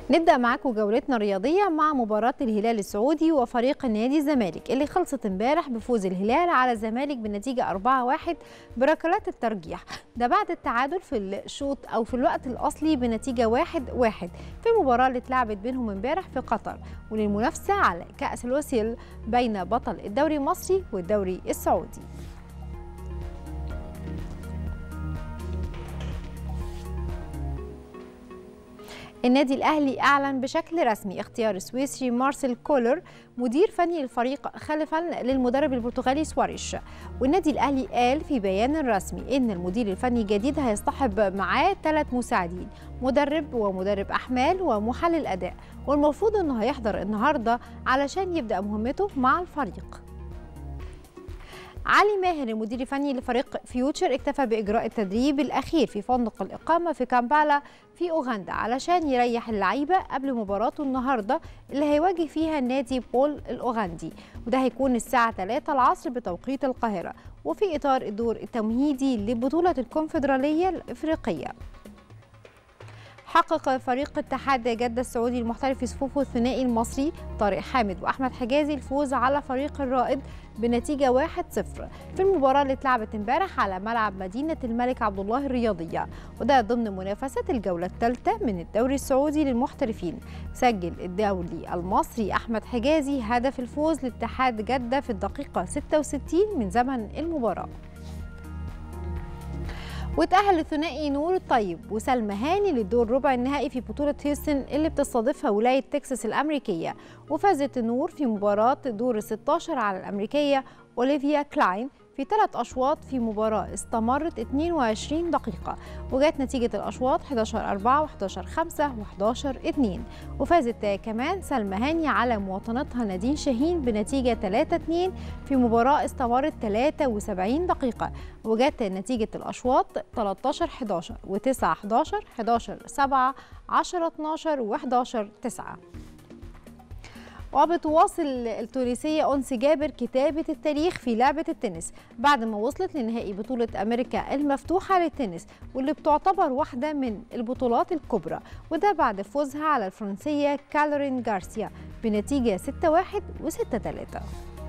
نبدأ معاكم جولتنا الرياضية مع مباراة الهلال السعودي وفريق نادي الزمالك اللي خلصت امبارح بفوز الهلال على الزمالك بنتيجة 4-1 بركلات الترجيح ده بعد التعادل في الشوط أو في الوقت الأصلي بنتيجة 1-1 في المباراة اللي اتلعبت بينهم امبارح في قطر وللمنافسة على كأس الوسيل بين بطل الدوري المصري والدوري السعودي النادي الاهلي اعلن بشكل رسمي اختيار السويسري مارسيل كولر مدير فني الفريق خلفا للمدرب البرتغالي سواريش والنادي الاهلي قال في بيان رسمي ان المدير الفني الجديد هيصطحب معاه ثلاث مساعدين مدرب ومدرب احمال ومحلل اداء والمفروض انه هيحضر النهارده علشان يبدا مهمته مع الفريق علي ماهر المدير الفني لفريق فيوتشر اكتفى باجراء التدريب الاخير في فندق الاقامه في كامبالا في اوغندا علشان يريح اللعيبه قبل مباراته النهارده اللي هيواجه فيها النادي بول الاوغندي وده هيكون الساعه 3 العصر بتوقيت القاهره وفي اطار الدور التمهيدي لبطوله الكونفدراليه الافريقيه حقق فريق اتحاد جدة السعودي المحترف في صفوفه الثنائي المصري طارق حامد وأحمد حجازي الفوز على فريق الرائد بنتيجة 1-0 في المباراة اللي اتلعبت امبارح على ملعب مدينة الملك عبد الله الرياضية وده ضمن منافسة الجولة الثالثة من الدوري السعودي للمحترفين سجل الدولي المصري أحمد حجازي هدف الفوز لاتحاد جدة في الدقيقة 66 من زمن المباراة وتأهل الثنائي نور الطيب وسلمى هاني للدور ربع النهائي في بطولة هيوستن اللي بتستضيفها ولاية تكساس الأمريكية وفازت نور في مباراة دور 16 على الأمريكية أوليفيا كلاين في ثلاث أشواط في مباراة استمرت 22 دقيقة وجات نتيجة الأشواط 11 4 و11 5 و11 2 وفازت كمان سلمى هاني على مواطنتها نادين شاهين بنتيجة 3 2 في مباراة استمرت 73 دقيقة وجات نتيجة الأشواط 13 11 و9 11 11 7 10 12 و11 9 وبتواصل التونسية أنس جابر كتابة التاريخ في لعبة التنس بعد ما وصلت لنهائي بطولة أمريكا المفتوحة للتنس واللي بتعتبر واحدة من البطولات الكبرى وده بعد فوزها على الفرنسية كالورين غارسيا بنتيجة 6-1 و6-3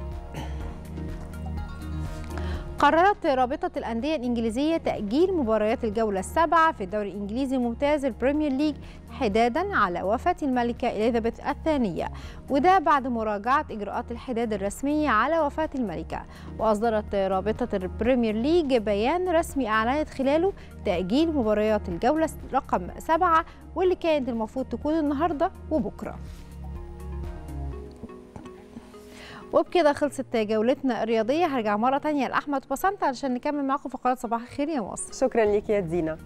قررت رابطة الأندية الإنجليزية تأجيل مباريات الجولة السابعة في الدوري الإنجليزي الممتاز البريمير ليج حدادا على وفاة الملكة إليزابيث الثانية وده بعد مراجعة إجراءات الحداد الرسمية على وفاة الملكة وأصدرت رابطة البريمير ليج بيان رسمي أعلنت خلاله تأجيل مباريات الجولة رقم سبعة واللي كانت المفروض تكون النهاردة وبكرة وبكده خلصت جولتنا الرياضيه هرجع مره تانية لاحمد بسنت علشان نكمل معاكم فقرات صباح الخير يا مصر شكرا ليك يا دينا